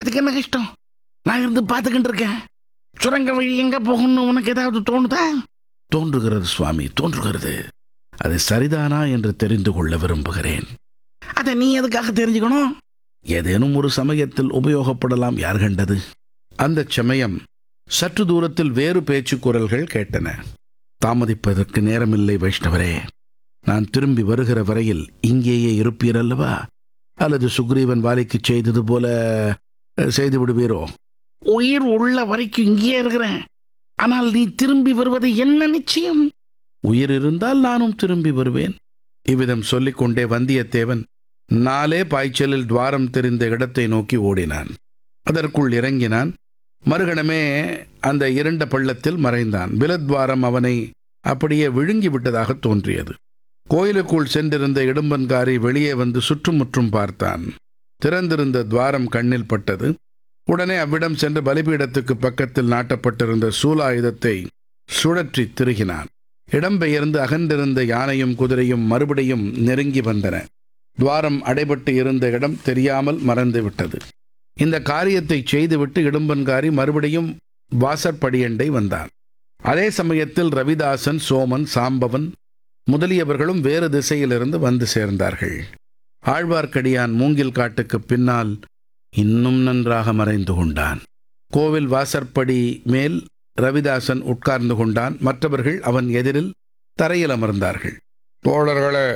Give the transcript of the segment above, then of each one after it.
அதுக்கு என்ன கஷ்டம் நான் இருந்து பார்த்துக்கிட்டு இருக்கேன் சுரங்க வழி எங்க போகணும்னு உனக்கு ஏதாவது தோணுதா தோன்றுகிறது சுவாமி தோன்றுகிறது அது சரிதானா என்று தெரிந்து கொள்ள விரும்புகிறேன் அதை நீ எதுக்காக தெரிஞ்சுக்கணும் ஏதேனும் ஒரு சமயத்தில் உபயோகப்படலாம் யார் கண்டது அந்த சமயம் சற்று தூரத்தில் வேறு பேச்சு குரல்கள் கேட்டன தாமதிப்பதற்கு நேரமில்லை வைஷ்ணவரே நான் திரும்பி வருகிற வரையில் இங்கேயே இருப்பீர் அல்லவா அல்லது சுக்ரீவன் வாலிக்கு செய்தது போல அஹ், செய்து விடுவீரோ உயிர் உள்ள வரைக்கும் இங்கேயே இருக்கிறேன் ஆனால் நீ திரும்பி வருவது என்ன நிச்சயம் உயிர் இருந்தால் நானும் திரும்பி வருவேன் இவ்விதம் சொல்லிக்கொண்டே வந்தியத்தேவன் நாலே பாய்ச்சலில் துவாரம் தெரிந்த இடத்தை நோக்கி ஓடினான் அதற்குள் இறங்கினான் மறுகணமே அந்த இருண்ட பள்ளத்தில் மறைந்தான் விலத்வாரம் அவனை அப்படியே விழுங்கி விட்டதாக தோன்றியது கோயிலுக்குள் சென்றிருந்த இடும்பன்காரி வெளியே வந்து சுற்றுமுற்றும் பார்த்தான் திறந்திருந்த துவாரம் கண்ணில் பட்டது உடனே அவ்விடம் சென்று பலிபீடத்துக்கு பக்கத்தில் நாட்டப்பட்டிருந்த சூலாயுதத்தை சுழற்றி திருகினான் இடம்பெயர்ந்து அகன்றிருந்த யானையும் குதிரையும் மறுபடியும் நெருங்கி வந்தன துவாரம் அடைபட்டு இருந்த இடம் தெரியாமல் மறந்து விட்டது இந்த காரியத்தை செய்துவிட்டு இடும்பன்காரி மறுபடியும் வாசற்படியண்டை வந்தான் அதே சமயத்தில் ரவிதாசன் சோமன் சாம்பவன் முதலியவர்களும் வேறு திசையிலிருந்து வந்து சேர்ந்தார்கள் ஆழ்வார்க்கடியான் மூங்கில் காட்டுக்கு பின்னால் இன்னும் நன்றாக மறைந்து கொண்டான் கோவில் வாசற்படி மேல் ரவிதாசன் உட்கார்ந்து கொண்டான் மற்றவர்கள் அவன் எதிரில் தரையில் அமர்ந்தார்கள் தோழர்களே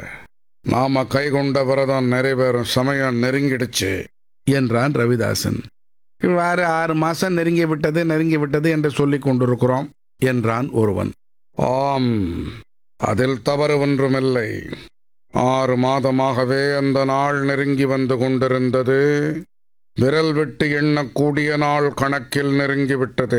நாம கைகொண்ட விரதம் நிறைவேறும் சமயம் நெருங்கிடுச்சு என்றான் ரவிதாசன் இவ்வாறு ஆறு மாசம் நெருங்கி விட்டது நெருங்கி விட்டது என்று சொல்லிக் கொண்டிருக்கிறோம் என்றான் ஒருவன் ஆம் அதில் தவறு ஒன்றுமில்லை ஆறு மாதமாகவே அந்த நாள் நெருங்கி வந்து கொண்டிருந்தது விரல் விட்டு எண்ணக்கூடிய நாள் கணக்கில் நெருங்கிவிட்டது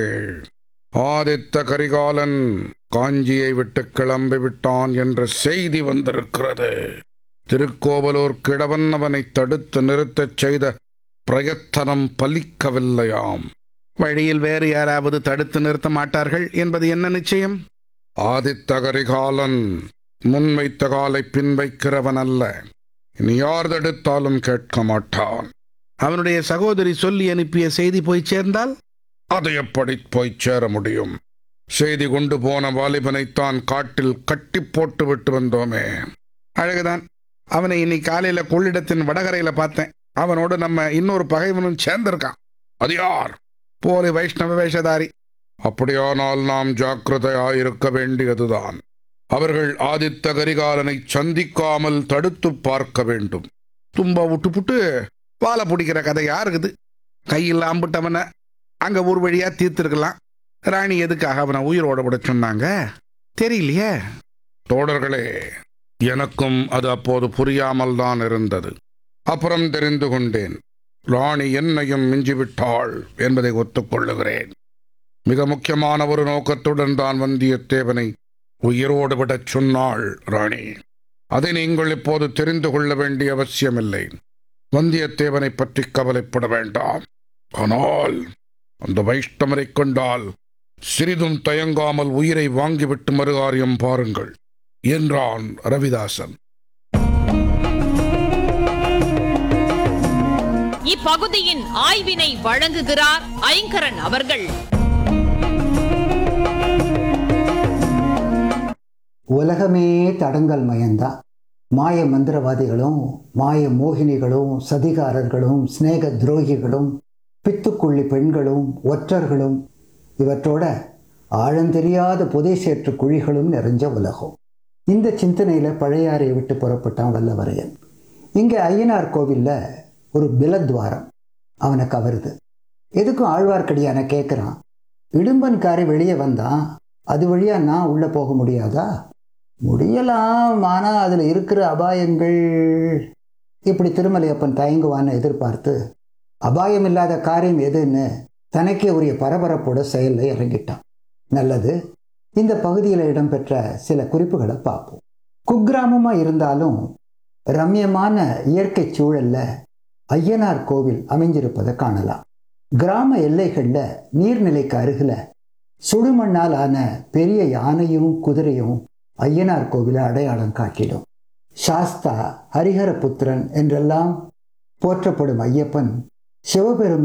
ஆதித்த கரிகாலன் காஞ்சியை விட்டு கிளம்பி விட்டான் என்ற செய்தி வந்திருக்கிறது திருக்கோவலூர் கிழவன் அவனை தடுத்து நிறுத்தச் செய்த பிரயத்தனம் பலிக்கவில்லையாம் வழியில் வேறு யாராவது தடுத்து நிறுத்த மாட்டார்கள் என்பது என்ன நிச்சயம் ஆதித்த கரிகாலன் முன்வைத்த காலை பின்வைக்கிறவன் அல்ல இனி யார் தடுத்தாலும் கேட்க மாட்டான் அவனுடைய சகோதரி சொல்லி அனுப்பிய செய்தி போய் சேர்ந்தால் அது எப்படி போய்ச் சேர முடியும் செய்தி கொண்டு போன வாலிபனைத்தான் காட்டில் கட்டி போட்டு விட்டு வந்தோமே அழகுதான் அவனை இன்னைக்கு காலையில கொள்ளிடத்தின் வடகரையில பார்த்தேன் அவனோடு நம்ம இன்னொரு பகைவனும் சேர்ந்திருக்கான் அது யார் போலி வைஷ்ணவ வேஷதாரி அப்படியானால் நாம் ஜாக்கிரதையாயிருக்க வேண்டியதுதான் அவர்கள் ஆதித்த கரிகாலனை சந்திக்காமல் தடுத்து பார்க்க வேண்டும் தும்ப விட்டு புட்டு வாழை பிடிக்கிற கதை யாருக்குது கையில் அம்பிட்டவனை அங்க ஒரு வழியா தீர்த்திருக்கலாம் ராணி எதுக்காக அவனை உயிரோட விட சொன்னாங்க தெரியலையே தோழர்களே எனக்கும் அது அப்போது புரியாமல் தான் இருந்தது அப்புறம் தெரிந்து கொண்டேன் ராணி என்னையும் மிஞ்சிவிட்டாள் என்பதை ஒத்துக்கொள்ளுகிறேன் மிக முக்கியமான ஒரு நோக்கத்துடன் தான் வந்தியத்தேவனை உயிரோடு விடச் சொன்னாள் ராணி அதை நீங்கள் இப்போது தெரிந்து கொள்ள வேண்டிய அவசியமில்லை வந்தியத்தேவனை பற்றி கவலைப்பட வேண்டாம் ஆனால் அந்த வைஷ்ணவரை கொண்டால் சிறிதும் தயங்காமல் உயிரை வாங்கிவிட்டு மறுகாரியம் பாருங்கள் என்றான் ரவிதாசன் இப்பகுதியின் ஆய்வினை வழங்குகிறார் ஐங்கரன் அவர்கள் உலகமே தடங்கல் மயந்தான் மாய மந்திரவாதிகளும் மாய மோகினிகளும் சதிகாரர்களும் சிநேக துரோகிகளும் பித்துக்குள்ளி பெண்களும் ஒற்றர்களும் இவற்றோட ஆழந்தெரியாத புதை சேற்று குழிகளும் நிறைஞ்ச உலகம் இந்த சிந்தனையில பழையாறை விட்டு புறப்பட்டான் வல்லவரையன் இங்க ஐயனார் கோவில்ல ஒரு பிலத்வாரம் அவனை கவருது எதுக்கும் ஆழ்வார்க்கடியான கேட்குறான் இடும்பன்காரி வெளியே வந்தான் அது வழியா நான் உள்ள போக முடியாதா முடியலாம் ஆனால் அதில் இருக்கிற அபாயங்கள் இப்படி திருமலையப்பன் தயங்குவான்னு எதிர்பார்த்து அபாயம் இல்லாத காரியம் எதுன்னு தனக்கே உரிய பரபரப்போட செயலில் இறங்கிட்டான் நல்லது இந்த பகுதியில் இடம்பெற்ற சில குறிப்புகளை பார்ப்போம் குக்கிராமமாக இருந்தாலும் ரம்யமான இயற்கை சூழல்ல ஐயனார் கோவில் அமைஞ்சிருப்பதை காணலாம் கிராம எல்லைகளில் நீர்நிலைக்கு அருகில் சுடுமண்ணால் ஆன பெரிய யானையும் குதிரையும் ஐயனார் கோவிலை அடையாளம் காட்டிடும் சாஸ்தா ஹரிஹரபுத்திரன் என்றெல்லாம் போற்றப்படும் ஐயப்பன் சிவபெருமான்